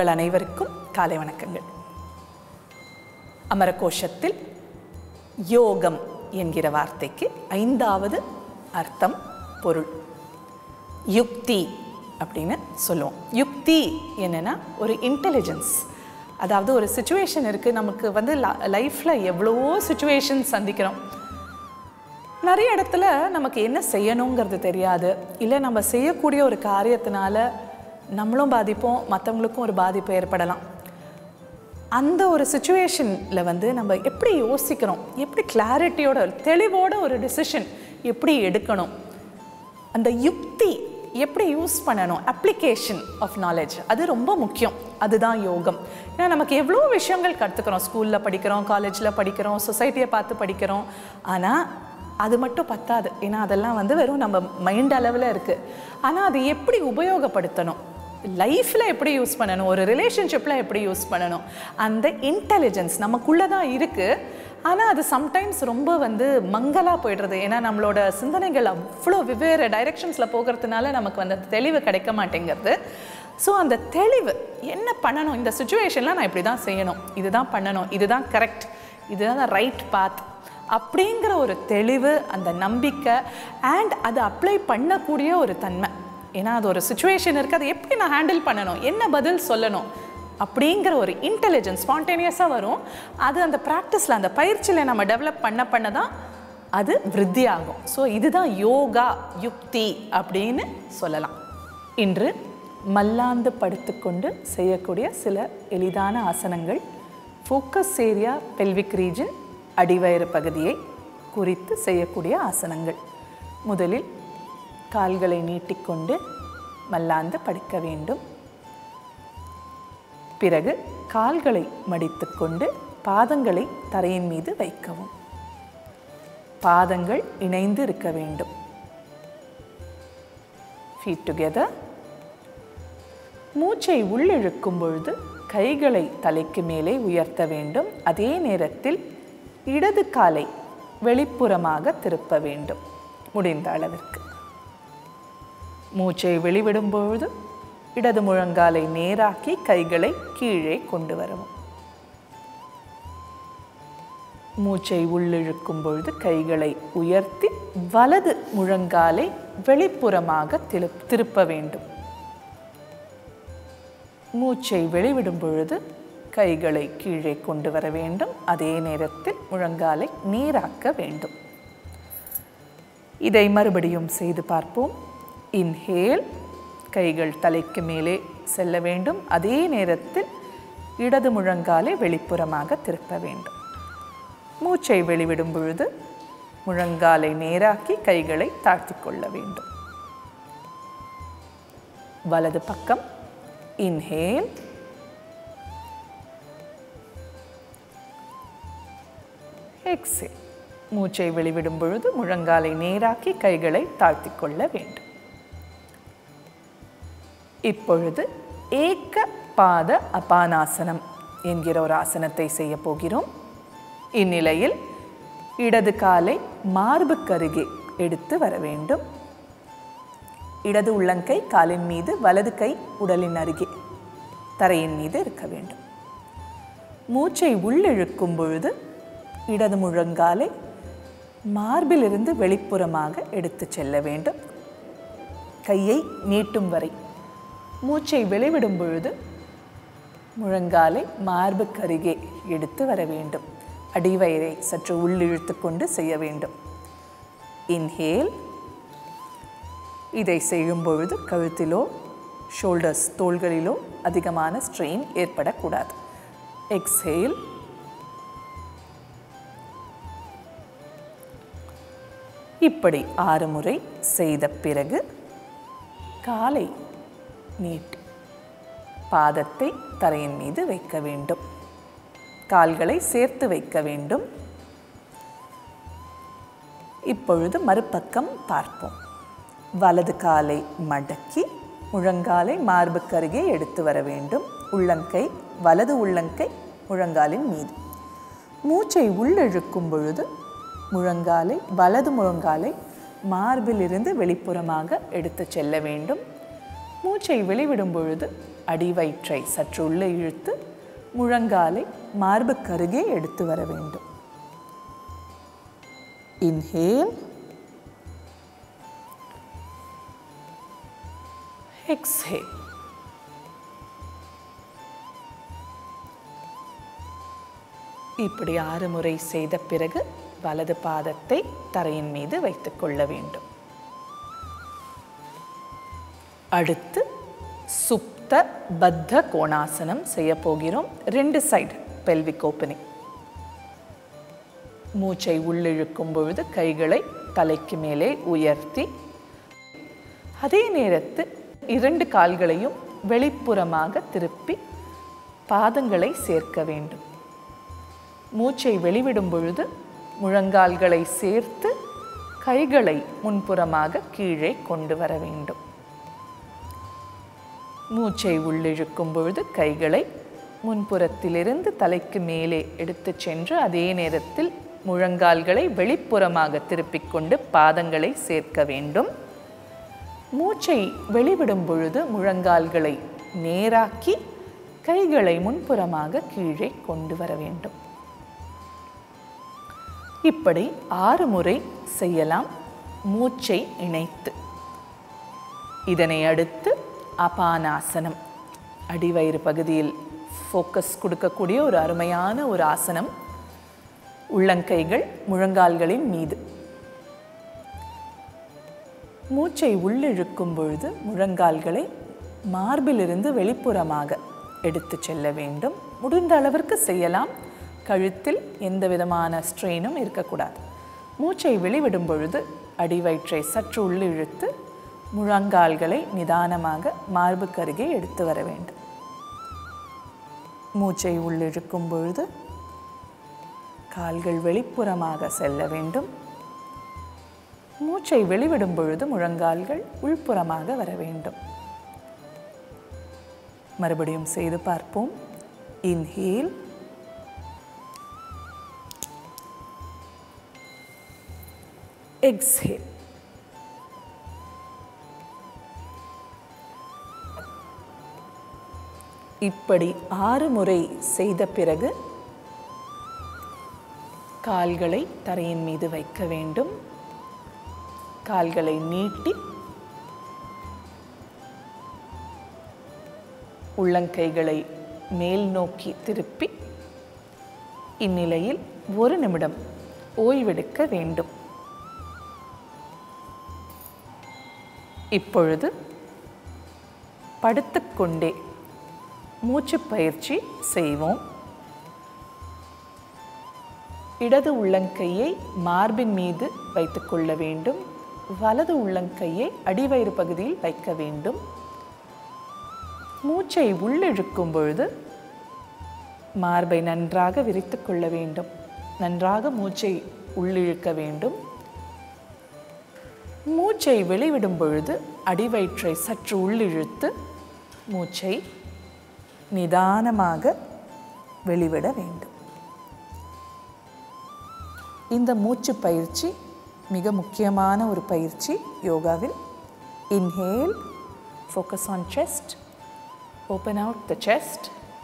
உங்கள் அனைவருக்கும் காலை வணக்கங்கள் அமரகோஷத்தில் யோகம் என்கிற வார்த்தைக்கு ஐந்தாவது அர்த்தம் பொருள் யுக்தி அப்படின்னு சொல்லுவோம் யுக்தி என்னன்னா ஒரு இன்டெலிஜென்ஸ் அதாவது ஒரு சுச்சுவேஷன் இருக்குது நமக்கு வந்து லைஃப்பில் எவ்வளவோ சுச்சுவேஷன் சந்திக்கிறோம் நிறைய இடத்துல நமக்கு என்ன செய்யணுங்கிறது தெரியாது இல்லை நம்ம செய்யக்கூடிய ஒரு காரியத்தினால நம்மளும் பாதிப்போம் மற்றவங்களுக்கும் ஒரு பாதிப்பு ஏற்படலாம் அந்த ஒரு சுச்சுவேஷனில் வந்து நம்ம எப்படி யோசிக்கிறோம் எப்படி கிளாரிட்டியோட தெளிவோட ஒரு டிசிஷன் எப்படி எடுக்கணும் அந்த யுக்தி எப்படி யூஸ் பண்ணணும் அப்ளிகேஷன் ஆஃப் நாலேஜ் அது ரொம்ப முக்கியம் அதுதான் யோகம் ஏன்னா நமக்கு எவ்வளோ விஷயங்கள் கற்றுக்குறோம் ஸ்கூலில் படிக்கிறோம் காலேஜில் படிக்கிறோம் சொசைட்டியை பார்த்து படிக்கிறோம் ஆனால் அது மட்டும் பத்தாது ஏன்னா அதெல்லாம் வந்து வெறும் நம்ம மைண்ட் அளவில் இருக்குது ஆனால் அது எப்படி உபயோகப்படுத்தணும் லைஃப்பில் எப்படி யூஸ் பண்ணணும் ஒரு ரிலேஷன்ஷிப்பில் எப்படி யூஸ் பண்ணணும் அந்த இன்டெலிஜென்ஸ் நமக்குள்ளே தான் இருக்குது ஆனால் அது சம்டைம்ஸ் ரொம்ப வந்து மங்கலாக போயிடுறது ஏன்னா நம்மளோட சிந்தனைகள் அவ்வளோ வெவ்வேறு டைரெக்ஷன்ஸில் போகிறதுனால நமக்கு வந்து அந்த தெளிவு கிடைக்க மாட்டேங்கிறது ஸோ அந்த தெளிவு என்ன பண்ணணும் இந்த சுச்சுவேஷனில் நான் இப்படி தான் செய்யணும் இதுதான் பண்ணணும் இதுதான் கரெக்ட் இதுதான் ரைட் பாத் அப்படிங்கிற ஒரு தெளிவு அந்த நம்பிக்கை அண்ட் அதை அப்ளை பண்ணக்கூடிய ஒரு தன்மை ஏன்னா அது ஒரு சுச்சுவேஷன் இருக்குது அதை எப்படி நான் ஹேண்டில் பண்ணணும் என்ன பதில் சொல்லணும் அப்படிங்கிற ஒரு இன்டெலிஜென்ஸ் ஸ்பான்டேனியஸாக வரும் அது அந்த ப்ராக்டிஸில் அந்த பயிற்சியில் நம்ம டெவலப் பண்ண பண்ண தான் அது விருத்தி ஆகும் ஸோ இதுதான் யோகா யுக்தி அப்படின்னு சொல்லலாம் இன்று மல்லாந்து படுத்துக்கொண்டு செய்யக்கூடிய சில எளிதான ஆசனங்கள் ஃபோக்கஸ் ஏரியா பெல்விக் ரீஜன் அடிவயிறு பகுதியை குறித்து செய்யக்கூடிய ஆசனங்கள் முதலில் கால்களை நீட்டிக்கொண்டு மல்லாந்து படுக்க வேண்டும் பிறகு கால்களை மடித்துக்கொண்டு பாதங்களை தரையின் மீது வைக்கவும் பாதங்கள் இணைந்து இருக்க வேண்டும் ஃபீட் டுகெதர் மூச்சை உள்ளிழுக்கும் பொழுது கைகளை தலைக்கு மேலே உயர்த்த வேண்டும் அதே நேரத்தில் இடது காலை வெளிப்புறமாக திருப்ப வேண்டும் முடிந்த அளவிற்கு மூச்சை வெளிவிடும் பொழுது இடது முழங்காலை நேராக்கி கைகளை கீழே கொண்டு வரவும் மூச்சை உள்ளிழுக்கும் பொழுது கைகளை உயர்த்தி வலது முழங்காலை வெளிப்புறமாக திரு திருப்ப வேண்டும் மூச்சை வெளிவிடும் பொழுது கைகளை கீழே கொண்டு வர வேண்டும் அதே நேரத்தில் முழங்காலை நேராக்க வேண்டும் இதை மறுபடியும் செய்து பார்ப்போம் இன்ஹேல் கைகள் தலைக்கு மேலே செல்ல வேண்டும் அதே நேரத்தில் இடது முழங்காலை வெளிப்புறமாக திருப்ப வேண்டும் மூச்சை வெளிவிடும் பொழுது முழங்காலை நேராக்கி கைகளை தாழ்த்தி கொள்ள வேண்டும் வலது பக்கம் இன்ஹேல் எக்ஸேல் மூச்சை வெளிவிடும் பொழுது முழங்காலை நேராக்கி கைகளை தாழ்த்தி கொள்ள வேண்டும் இப்பொழுது ஏக்க பாத அபானாசனம் என்கிற ஒரு ஆசனத்தை செய்ய போகிறோம் இந்நிலையில் இடது காலை மார்புக்கருகே எடுத்து வர வேண்டும் இடது உள்ளங்கை காலின் மீது வலது கை உடலின் அருகே தரையின் மீது இருக்க வேண்டும் மூச்சை உள்ளிழுக்கும் பொழுது இடது முழங்காலை மார்பிலிருந்து வெளிப்புறமாக எடுத்து செல்ல வேண்டும் கையை நீட்டும் வரை மூச்சை வெளிவிடும் பொழுது முழங்காலை மார்புக்கருகே எடுத்து வர வேண்டும் அடிவயிறை சற்று உள்ளிழுத்து கொண்டு செய்ய வேண்டும் இன்ஹேல் இதை செய்யும் பொழுது கழுத்திலோ ஷோல்டர்ஸ் தோள்களிலோ அதிகமான ஸ்ட்ரெயின் ஏற்படக்கூடாது எக்ஸேல் இப்படி ஆறு முறை செய்த பிறகு காலை நீட்டி பாதத்தை தரையின் மீது வைக்க வேண்டும் கால்களை சேர்த்து வைக்க வேண்டும் இப்பொழுது மறுபக்கம் பார்ப்போம் வலது காலை மடக்கி முழங்காலை மார்புக்கருகே எடுத்து வர வேண்டும் உள்ளங்கை வலது உள்ளங்கை முழங்காலின் மீது மூச்சை உள்ளிழுக்கும் பொழுது முழங்காலை வலது முழங்காலை மார்பிலிருந்து வெளிப்புறமாக எடுத்து செல்ல வேண்டும் மூச்சை வெளிவிடும் பொழுது அடிவயிற்றை சற்று உள்ளே இழுத்து முழங்காலை மார்புக்கருகே எடுத்து வர வேண்டும் இன்ஹேல் எக்ஸ்ஹேல் இப்படி ஆறு முறை செய்த பிறகு வலது பாதத்தை தரையின் மீது வைத்துக் கொள்ள வேண்டும் அடுத்து சுப்த பத்த கோணாசனம் செய்ய போகிறோம் ரெண்டு சைடு பெல்விக் ஓப்பனிங் மூச்சை உள்ளிழுக்கும் பொழுது கைகளை தலைக்கு மேலே உயர்த்தி அதே நேரத்தில் இரண்டு கால்களையும் வெளிப்புறமாக திருப்பி பாதங்களை சேர்க்க வேண்டும் மூச்சை வெளிவிடும் பொழுது முழங்கால்களை சேர்த்து கைகளை முன்புறமாக கீழே கொண்டு வர வேண்டும் மூச்சை உள்ளிழுக்கும் பொழுது கைகளை முன்புறத்திலிருந்து தலைக்கு மேலே எடுத்துச் சென்று அதே நேரத்தில் முழங்கால்களை வெளிப்புறமாக திருப்பிக் கொண்டு பாதங்களை சேர்க்க வேண்டும் மூச்சை வெளிவிடும் பொழுது முழங்கால்களை நேராக்கி கைகளை முன்புறமாக கீழே கொண்டு வர வேண்டும் இப்படி ஆறு முறை செய்யலாம் மூச்சை இணைத்து இதனை அடுத்து அபானாசனம் அடிவயிறு பகுதியில் ஃபோக்கஸ் கொடுக்கக்கூடிய ஒரு அருமையான ஒரு ஆசனம் உள்ளங்கைகள் முழங்கால்களின் மீது மூச்சை உள்ளிழுக்கும் பொழுது முழங்கால்களை மார்பிலிருந்து வெளிப்புறமாக எடுத்து செல்ல வேண்டும் முடிந்த அளவிற்கு செய்யலாம் கழுத்தில் எந்த விதமான ஸ்ட்ரெயினும் இருக்கக்கூடாது மூச்சை வெளிவிடும் பொழுது அடிவயிற்றை சற்று உள்ளிழுத்து முழங்கால்களை நிதானமாக மார்புக்கருகே எடுத்து வர வேண்டும் மூச்சை உள்ளிழுக்கும் பொழுது கால்கள் வெளிப்புறமாக செல்ல வேண்டும் மூச்சை வெளிவிடும் பொழுது முழங்கால்கள் உள்புறமாக வர வேண்டும் மறுபடியும் செய்து பார்ப்போம் இன்ஹேல் எக்ஸ்ஹேல் இப்படி ஆறு முறை செய்த பிறகு கால்களை தரையின் மீது வைக்க வேண்டும் கால்களை நீட்டி உள்ளங்கைகளை மேல் நோக்கி திருப்பி இந்நிலையில் ஒரு நிமிடம் ஓய்வெடுக்க வேண்டும் இப்பொழுது படுத்துக்கொண்டே மூச்சு பயிற்சி செய்வோம் இடது உள்ளங்கையை மார்பின் மீது வைத்துக்கொள்ள வேண்டும் வலது உள்ளங்கையை அடிவயிறு பகுதியில் வைக்க வேண்டும் மூச்சை உள்ளிழுக்கும் பொழுது மார்பை நன்றாக விரித்து கொள்ள வேண்டும் நன்றாக மூச்சை உள்ளிழுக்க வேண்டும் மூச்சை வெளிவிடும் பொழுது அடிவயிற்றை சற்று உள்ளிழுத்து மூச்சை நிதானமாக வெளிவிட வேண்டும் இந்த மூச்சு பயிற்சி மிக முக்கியமான ஒரு பயிற்சி யோகாவில் inhale focus on chest open out the chest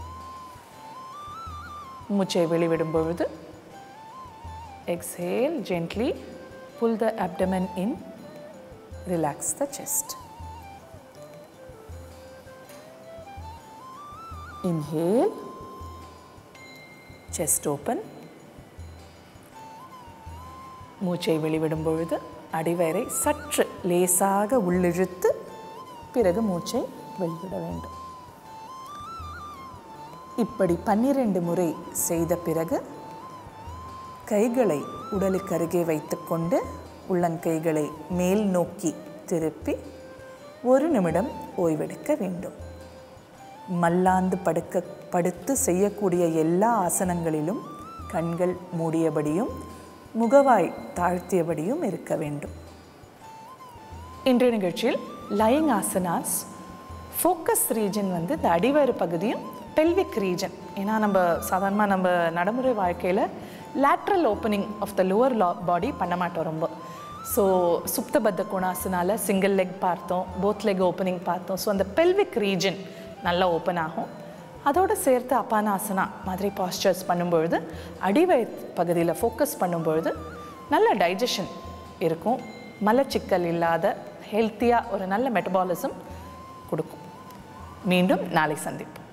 மூச்சை வெளிவிடும் பொழுது exhale gently pull the abdomen in relax the chest inhale chest open மூச்சை வெளிவிடும் பொழுது அடிவயரை சற்று லேசாக உள்ளிழுத்து பிறகு மூச்சை வெளிவிட வேண்டும் இப்படி பன்னிரண்டு முறை செய்த பிறகு கைகளை உடலுக்கு அருகே வைத்துக்கொண்டு உள்ளங்கைகளை மேல் நோக்கி திருப்பி ஒரு நிமிடம் ஓய்வெடுக்க வேண்டும் மல்லாந்து படுக்க படுத்து செய்யக்கூடிய எல்லா ஆசனங்களிலும் கண்கள் மூடியபடியும் முகவாய் தாழ்த்தியபடியும் இருக்க வேண்டும் இன்றைய நிகழ்ச்சியில் லயிங் ஆசனாஸ் ஃபோக்கஸ் ரீஜன் வந்து இந்த அடிவயிறு பகுதியும் பெல்விக் ரீஜன் ஏன்னா நம்ம சாதாரணமாக நம்ம நடைமுறை வாழ்க்கையில் lateral opening of the lower லா பாடி பண்ண மாட்டோம் ரொம்ப ஸோ சுப்தபத்த கோணாசனால சிங்கிள் லெக் பார்த்தோம் போத் லெக் ஓப்பனிங் பார்த்தோம் ஸோ அந்த பெல்விக் ரீஜன் நல்லா ஓப்பன் ஆகும் அதோடு சேர்த்து அப்பானாசனா மாதிரி பாஸ்டர்ஸ் பண்ணும்பொழுது அடிவய பகுதியில் ஃபோக்கஸ் பண்ணும்பொழுது நல்ல டைஜஷன் இருக்கும் மலச்சிக்கல் இல்லாத ஹெல்த்தியாக ஒரு நல்ல மெட்டபாலிசம் கொடுக்கும் மீண்டும் நாளை சந்திப்போம்